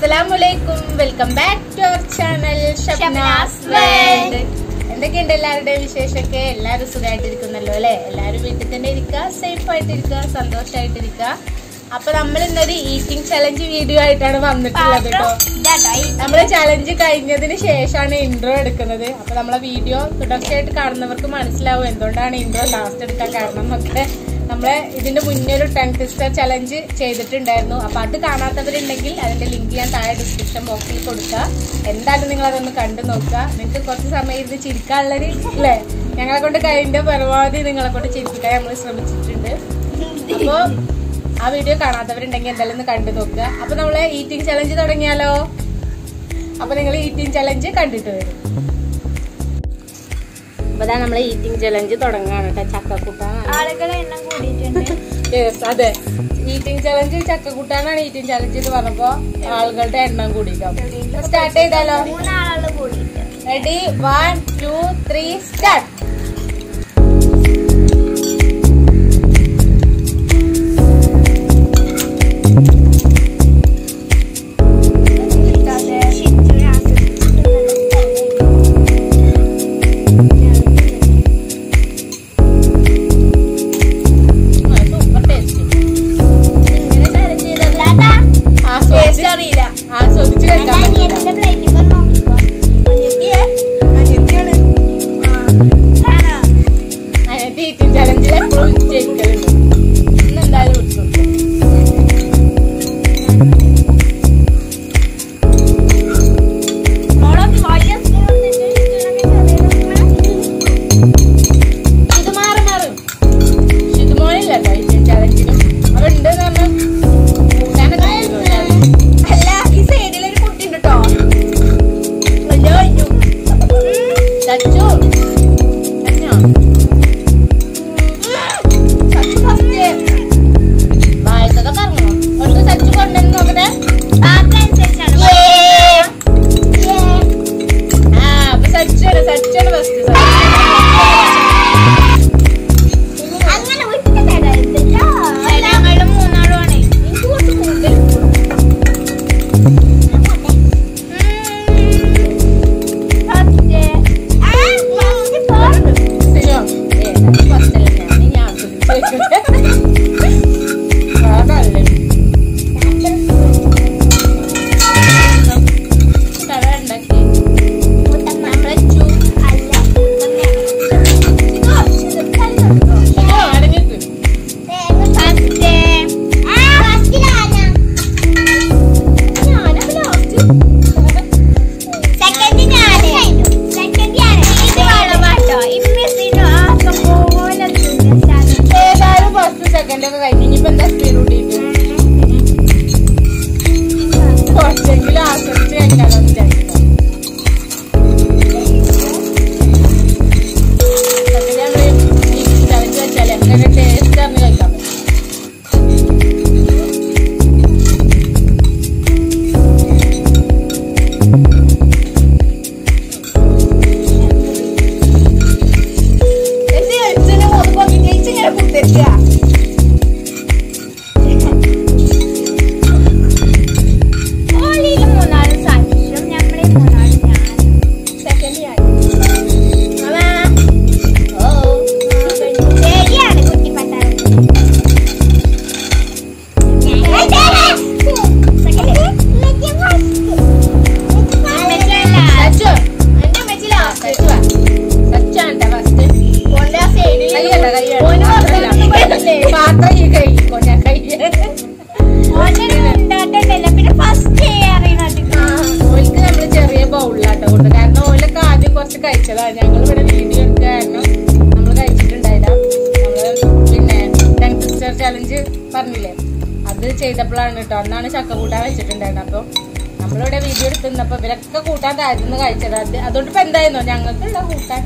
അസ്സലാമലൈക്കും welcome back to our channel Shabnas world. എന്തൊക്കെയുണ്ട് എല്ലാവരുടെയും വിശേഷമൊക്കെ എല്ലാവരും സുഖമായിട്ടിരിക്കുന്നല്ലോ അല്ലെ എല്ലാവരും വീട്ടിൽ തന്നെ ഇരിക്കുക സേഫ് ആയിട്ടിരിക്കുക സന്തോഷമായിട്ടിരിക്കുക അപ്പൊ നമ്മൾ ഇന്നൊരു ഈറ്റിംഗ് ചലഞ്ച് വീഡിയോ ആയിട്ടാണ് വന്നിട്ടുള്ളത് കേട്ടോ നമ്മള് ചലഞ്ച് കഴിഞ്ഞതിന് ശേഷമാണ് ഇൻട്രോ എടുക്കുന്നത് അപ്പൊ നമ്മളെ വീഡിയോ തുടർച്ചയായിട്ട് കാണുന്നവർക്ക് മനസ്സിലാവും എന്തുകൊണ്ടാണ് ഇൻട്രോ ലാസ്റ്റ് എടുക്കാൻ കാരണം എന്നൊക്കെ നമ്മളെ ഇതിന്റെ മുന്നേ ഒരു ടൺ ടിസ്റ്റർ ചലഞ്ച് ചെയ്തിട്ടുണ്ടായിരുന്നു അപ്പൊ അത് കാണാത്തവരുണ്ടെങ്കിൽ അതിന്റെ ലിങ്ക് ഞാൻ താഴെ ഡിസ്ക്രിപ്ഷൻ ബോക്സിൽ കൊടുക്കുക എന്തായാലും നിങ്ങൾ അതൊന്ന് കണ്ടു നോക്കുക നിങ്ങൾക്ക് കുറച്ച് സമയം ഇരുന്ന് ചിരിക്കാനുള്ളൊരു ഇല്ലേ ഞങ്ങളെ കൊണ്ട് കഴിയുന്ന പരമാവധി നിങ്ങളെ കൊണ്ട് ചിരിപ്പിക്കാൻ നമ്മൾ ശ്രമിച്ചിട്ടുണ്ട് അപ്പോ ആ വീഡിയോ കാണാത്തവരുണ്ടെങ്കിൽ എന്തായാലും ഒന്ന് കണ്ടു നോക്കുക അപ്പൊ നമ്മള് ഈറ്റിംഗ് ചലഞ്ച് തുടങ്ങിയാലോ അപ്പൊ നിങ്ങൾ ഈറ്റിംഗ് ചലഞ്ച് കണ്ടിട്ട് വരും അപ്പൊ ഇതാ നമ്മളെ ഈറ്റിംഗ് ചലഞ്ച് തുടങ്ങാണ് കേട്ടോ ചക്കക്കൂട്ടാണ് ആളുകളെ എണ്ണം കൂടിയിട്ടുണ്ട് Yes, അതെ ഈറ്റിംഗ് ചലഞ്ച് ചക്കക്കൂട്ടാനാണ് ഈറ്റിംഗ് ചലഞ്ച് എന്ന് പറഞ്ഞപ്പോ ആളുകളുടെ എണ്ണം കൂടിയിട്ടാവും സ്റ്റാർട്ട് ചെയ്താലോ മൂന്നാളുകൾ കൂടിയിട്ട് ready one two three start super taste ഇങ്ങനെ ചലഞ്ച് ചെയ്താൽ ആസ്വദിച്ച് അറിയില്ല ആസ്വദിച്ച് കഴിക്കാൻ പറ്റില്ല അതിനകത്ത് ഈറ്റിംഗ് ചലഞ്ചിൽ എപ്പോഴും ജയിക്കലുണ്ട് ഇന്ന് എന്തായാലും വിട്ടു ഇത് മാറി മാറും ഇത് മോനില്ല കേട്ടോ ഈറ്റിംഗ് ചലഞ്ചിനും അവരുണ്ട് പറഞ്ഞാൽ കൂട്ടാനൊക്കെ ചെയ്യുന്നു. അല്ല ഈ സൈഡിലൊരു കുട്ടി ഉണ്ട് കേട്ടോ ചച്ചു ചച്ചോ? ചച്ചു ഫസ്റ്റ് വായിച്ചതൊക്കെ പറഞ്ഞോ ഒന്ന് ചച്ചു കൊണ്ടുവന്ന് നോക്കട്ടെ ആ അപ്പൊ സച്ചാണ് സച്ചാണ് ഫസ്റ്റ് അങ്ങനെ വീട്ടിന്റെ തരായിട്ടില്ല ഞങ്ങളുടെ മൂന്നാളുമാണ് എനിക്ക് കുറച്ച് കൂടുതൽ സിനോ ഏ ഫസ്റ്റ് അല്ല ഞാൻ ഞാൻ അതല്ലേ കട ഉണ്ടാക്കി സിനോ അടങ്ങിക്ക് ഏതായാലും ഫസ്റ്റ് സെക്കൻഡ് ഒക്കെ കഴിഞ്ഞു ഇനിയിപ്പോ എന്താ സ്പീഡ് കൂട്ടിയിട്ട് കുറച്ചെങ്കിലും ആസ്വദിച്ച് കഴിക്കാലോ എന്ന് വിചാരിച്ചിട്ടാ. സത്യം നമ്മള് ഈ ചലഞ്ച് വെച്ചാലേ നമുക്കതിന്റെ ടേസ്റ്റ് അറിഞ്ഞ് കഴിക്കാൻ പറ്റും മൂന്നാളും സാക്ഷ്യം നമ്മളെ മൂന്നാളും ഞാൻ സെക്കൻഡ് ഞാൻ ഓ ശരിയാണ് കുട്ടി പട്ടാളം സച്ചു സച്ചു വാ. സച്ചാണ്ട ഫസ്റ്റ് കയ്യല്ല കയ്യല്ല പാത്രം ഈ കഴിക്കോ ഞാൻ കയ്യ പിന്നെ ഫസ്റ്റ് അറിയണത് ഓൽക്ക് നമ്മള് ചെറിയ ബൗളിലാട്ടോ കൊണ്ട് കാരണം ഓലൊക്കെ ആദ്യം കുറച്ച് കഴിച്ചതാ ഞങ്ങൾ ഇവിടെ വീഡിയോ എടുക്കുക കാരണം നമ്മൾ കഴിച്ചിട്ടുണ്ടായില്ല നമ്മള് പിന്നെ ടങ് സിസ്റ്റർ ചലഞ്ച് പറഞ്ഞില്ലേ അത് ചെയ്തപ്പോഴാണ് കേട്ടോ അന്നാണ് ചക്ക കൂട്ടാൻ വെച്ചിട്ടുണ്ടായിരുന്നത് അപ്പൊ നമ്മളിവിടെ വീഡിയോ എടുത്തുന്നപ്പോ ഇവരൊക്കെ കൂട്ടാൻ താഴ്ന്നു കഴിച്ചത് അത് അതുകൊണ്ട് ഇപ്പൊ എന്തായിരുന്നോ ഞങ്ങൾക്കുള്ള കൂട്ടാൻ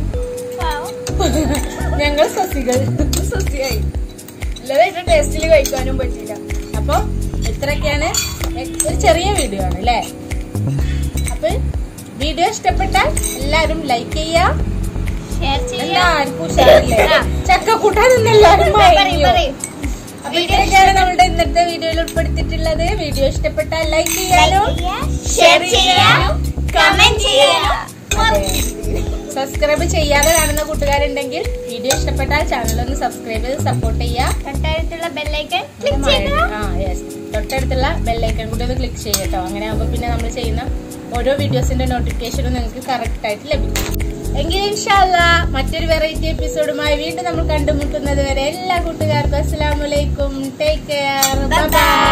ഞങ്ങൾ സസികൾ സസ്യായി അല്ലാതെ ടേസ്റ്റിൽ കഴിക്കാനും പറ്റില്ല അപ്പൊ ഇത്രയൊക്കെയാണ് ഒരു ചെറിയ വീഡിയോ ആണ് അല്ലേ അപ്പൊ വീഡിയോ ഇഷ്ടപ്പെട്ടാൽ എല്ലാരും ലൈക്ക് ചെയ്യാ ഷെയർ എന്താ ആർക്കും ഉഷാറില്ലേ ചക്ക കൂട്ടാൻ എല്ലാരും പറയും പറയും അപ്പൊ ഇതൊക്കെയാണ് നമ്മുടെ ഇന്നത്തെ വീഡിയോയിൽ ഉൾപ്പെടുത്തിയിട്ടുള്ളത് വീഡിയോ ഇഷ്ടപ്പെട്ടാൽ ലൈക്ക് ചെയ്യാനും ഷെയർ ചെയ്യാനും കമന്റ് ചെയ്യാനും സബ്സ്ക്രൈബ് ചെയ്യാതെ കാണുന്ന കൂട്ടുകാരുണ്ടെങ്കിൽ വീഡിയോ ഇഷ്ടപ്പെട്ടാൽ ചാനൽ ഒന്ന് സബ്സ്ക്രൈബ് ചെയ്ത് സപ്പോർട്ട് ചെയ്യാം തൊട്ടടുത്തുള്ള ബെല്ലൈക്കൻ ക്ലിക്ക് ചെയ്യുക ആ യെസ് തൊട്ടടുത്തുള്ള ബെല്ലൈക്കൺ കൂടി ഒന്ന് ക്ലിക്ക് ചെയ്യട്ടോ അങ്ങനെ ആകുമ്പോൾ പിന്നെ നമ്മൾ ചെയ്യുന്ന ഓരോ വീഡിയോസിന്റെ നോട്ടിഫിക്കേഷനും നിങ്ങൾക്ക് കറക്റ്റ് ആയിട്ട് ലഭിക്കും എങ്കിൽ ഇൻഷാല്ല മറ്റൊരു വെറൈറ്റി എപ്പിസോഡുമായി വീണ്ടും നമ്മൾ കണ്ടുമുട്ടുന്നത് വരെ എല്ലാ കൂട്ടുകാർക്കും അസ്സലാമു അലൈക്കും take care bye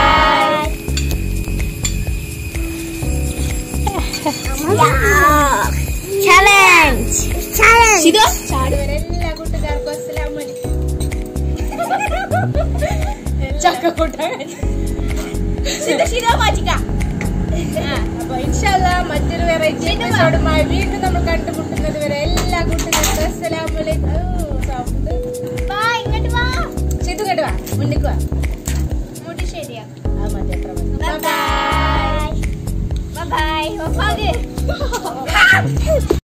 challenge challenge വരെ എല്ലാ കൂട്ടുകാർക്കും അസ്സലാമു അലൈക്കും ചക്കക്കൂട്ടാൻ അപ്പൊ ഇൻഷാല്ല മറ്റൊരു വെറൈറ്റി എപ്പിസോഡുമായി വീണ്ടും നമ്മൾ കണ്ടുമുട്ടുന്നത് വരെ എല്ലാ കൂട്ടുകാർക്കും അസ്സലാമു അലൈക്കും സൗണ്ട് വാ ഇങ്ങോട്ട് വാ ചെയ്തു കേട്ടോ മുന്നിക്ക് വാ മുടി ശരിയാ ആ മതി അത്ര മതി ബൈ ബൈ ബൈ ബൈ